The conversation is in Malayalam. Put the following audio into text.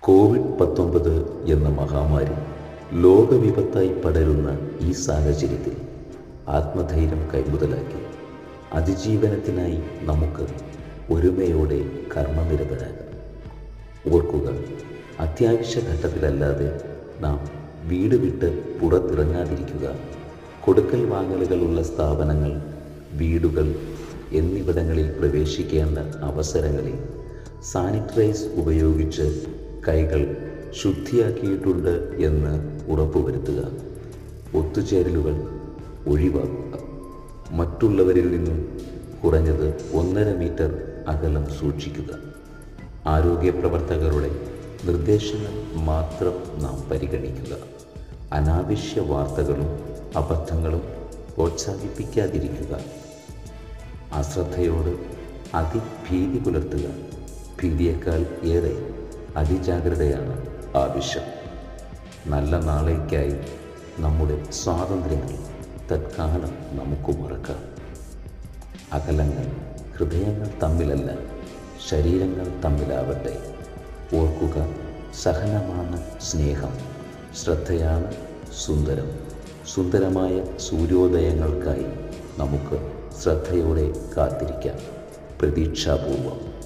കോവിഡ് പത്തൊമ്പത് എന്ന മഹാമാരി ലോകവിപത്തായി പടരുന്ന ഈ സാഹചര്യത്തിൽ ആത്മധൈര്യം കൈമുതലാക്കി അതിജീവനത്തിനായി നമുക്ക് ഒരുമയോടെ കർമ്മനിരതരാകാം ഓർക്കുക അത്യാവശ്യ ഘട്ടത്തിലല്ലാതെ നാം വീട് വിട്ട് പുറത്തിറങ്ങാതിരിക്കുക കൊടുക്കൽ വാങ്ങലുകളുള്ള സ്ഥാപനങ്ങൾ വീടുകൾ എന്നിവിടങ്ങളിൽ പ്രവേശിക്കേണ്ട അവസരങ്ങളിൽ സാനിറ്റൈസ് ഉപയോഗിച്ച് കൈകൾ ശുദ്ധിയാക്കിയിട്ടുണ്ട് എന്ന് ഉറപ്പുവരുത്തുക ഒത്തുചേരലുകൾ ഒഴിവാക്കുക മറ്റുള്ളവരിൽ നിന്നും കുറഞ്ഞത് ഒന്നര മീറ്റർ അകലം സൂക്ഷിക്കുക ആരോഗ്യ പ്രവർത്തകരുടെ നിർദ്ദേശങ്ങൾ മാത്രം നാം പരിഗണിക്കുക അനാവശ്യ വാർത്തകളും അബദ്ധങ്ങളും പ്രോത്സാഹിപ്പിക്കാതിരിക്കുക അശ്രദ്ധയോട് അതിഭീതി പുലർത്തുക ഭീതിയേക്കാൾ ഏറെ അതിജാഗ്രതയാണ് ആവശ്യം നല്ല നാളേക്കായി നമ്മുടെ സ്വാതന്ത്ര്യങ്ങൾ തത്കാലം നമുക്ക് മറക്കാം അകലങ്ങൾ ഹൃദയങ്ങൾ തമ്മിലല്ല ശരീരങ്ങൾ തമ്മിലാവട്ടെ ഓർക്കുക സഹനമാണ് സ്നേഹം ശ്രദ്ധയാണ് സുന്ദരം സുന്ദരമായ സൂര്യോദയങ്ങൾക്കായി നമുക്ക് ശ്രദ്ധയോടെ കാത്തിരിക്കാം പ്രതീക്ഷാപൂർവം